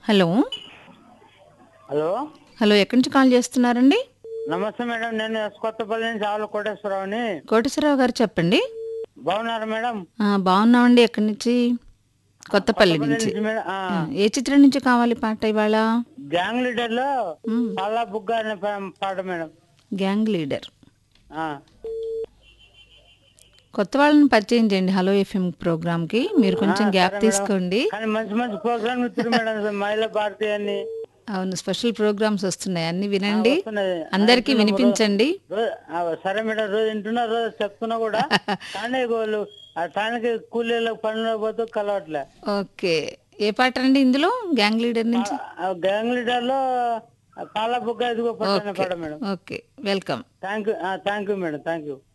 Hello hello hello ఎక్కడి నుంచి call చేస్తున్నారండి నమస్తే మేడం నేను ఎస్ కొత్తపల్లి నుంచి ఆవుల కోటేశ్వరరావుని కోటేశ్వరరావు గారు చెప్పండి బాగున్నారా మేడం ఆ, బాగున్నామండి ఎక్కడి నుంచి కొత్తపల్లి నుంచి నుంచి మేడం ఆ, ఆ, ఏ చిత్రం నుంచి కావాలి పాట ఇవాళ గ్యాంగ్ లీడర్ లో మ్, పల్లా బుగ్గ అనే పా- పాట మేడం గ్యాంగ్ లీడర్ ఆ, కొత్త వాళ్ళని పరిచయం చేయండి హలో ఎఫ్ఎం ప్రోగ్రామ్కి మీరు కొంచెం గ్యాప్ తీసుకోండి కానీ మంచి మంచి ప్రోగ్రామ్ ఇచ్చారు మేడం మహిళా భారతి అని అవును స్పెషల్ ప్రోగ్రామ్స్ వస్తున్నాయి అన్ని వినండి వస్తున్నాయి. అందరికీ వినిపించండి రో- ఆ, సరే మేడం రోజు వింటున్నా రోజు చెప్తున్నా కూడా కానీ వాళ్ళు ఆ టానికి కూలీలకు పనులకు పోతూ కలవట్లే ఓకే ఏ పాట అండి ఇందులో గ్యాంగ్ లీడర్ నుంచి ఆ గ్యాంగ్ లీడర్ లో పాల బుగ్గ ఎదుగో పట్టిన పాట madam okay welcome thank you thank you madam thank you